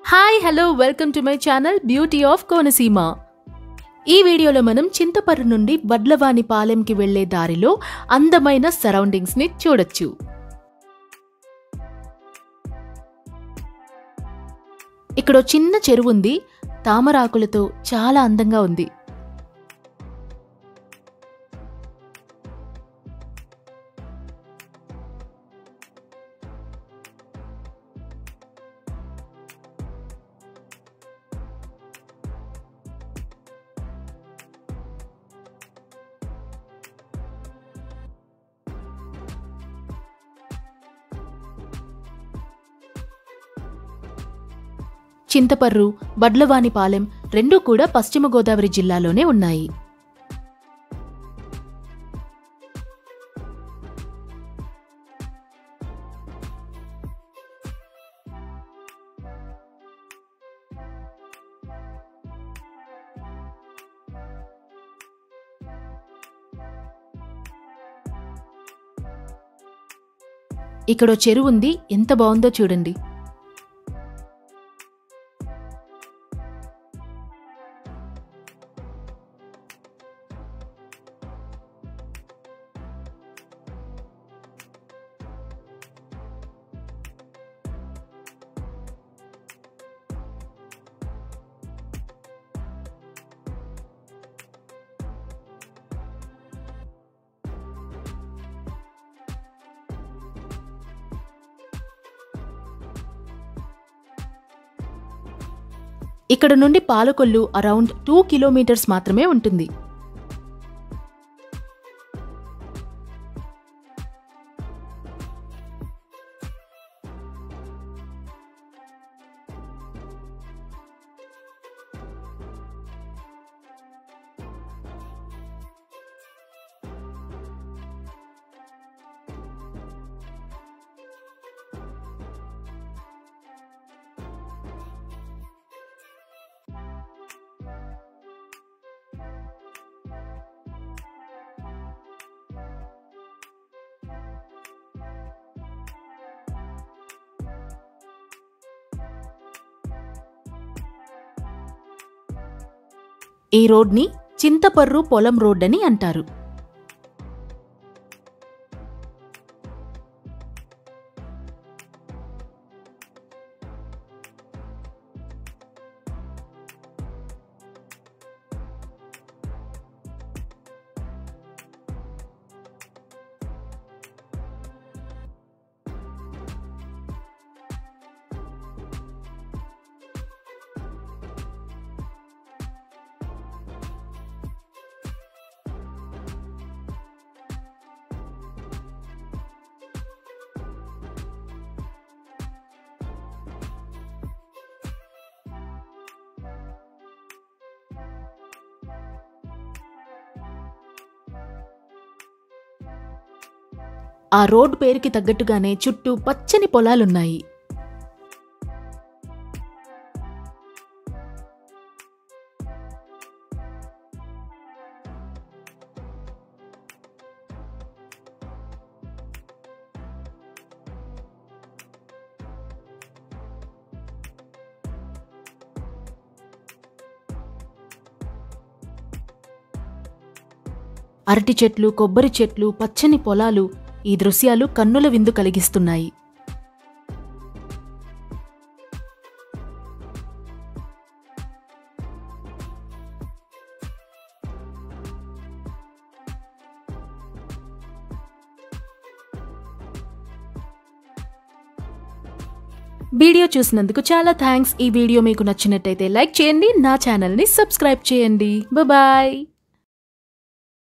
hi hello welcome to my channel beauty of Konaseema ఈ వీడియోలో మనం చింతపర్రు నుండి వడ్లవాని పాలెంకి వెళ్లే దారిలో అందమైన సరౌండింగ్స్ ని చూడొచ్చు ఇక్కడ చిన్న చెరువు ఉంది తామరాకులతో చాలా అందంగా ఉంది చింతపర్రు వడ్లవానిపాలెం రెండూ కూడా పశ్చిమ గోదావరి జిల్లాలోనే ఉన్నాయి ఇక్కడ చెరువు ఉంది ఎంత బాగుందో చూడండి ఇక్కడ నుండి పాలకొల్లు అరౌండ్ టూ కిలోమీటర్స్ మాత్రమే ఉంటుంది ఈ రోడ్ని చింతపర్రు పొలం రోడ్ అని అంటారు ఆ రోడ్డు పేరుకి తగ్గట్టుగానే చుట్టూ పచ్చని పొలాలున్నాయి అరటి చెట్లు కొబ్బరి చెట్లు పచ్చని పొలాలు ఈ దృశ్యాలు కన్నుల విందు కలిగిస్తున్నాయి వీడియో చూసినందుకు చాలా థ్యాంక్స్ ఈ వీడియో మీకు నచ్చినట్టయితే లైక్ చేయండి నా ఛానల్ని సబ్స్క్రైబ్ చేయండి బాయ్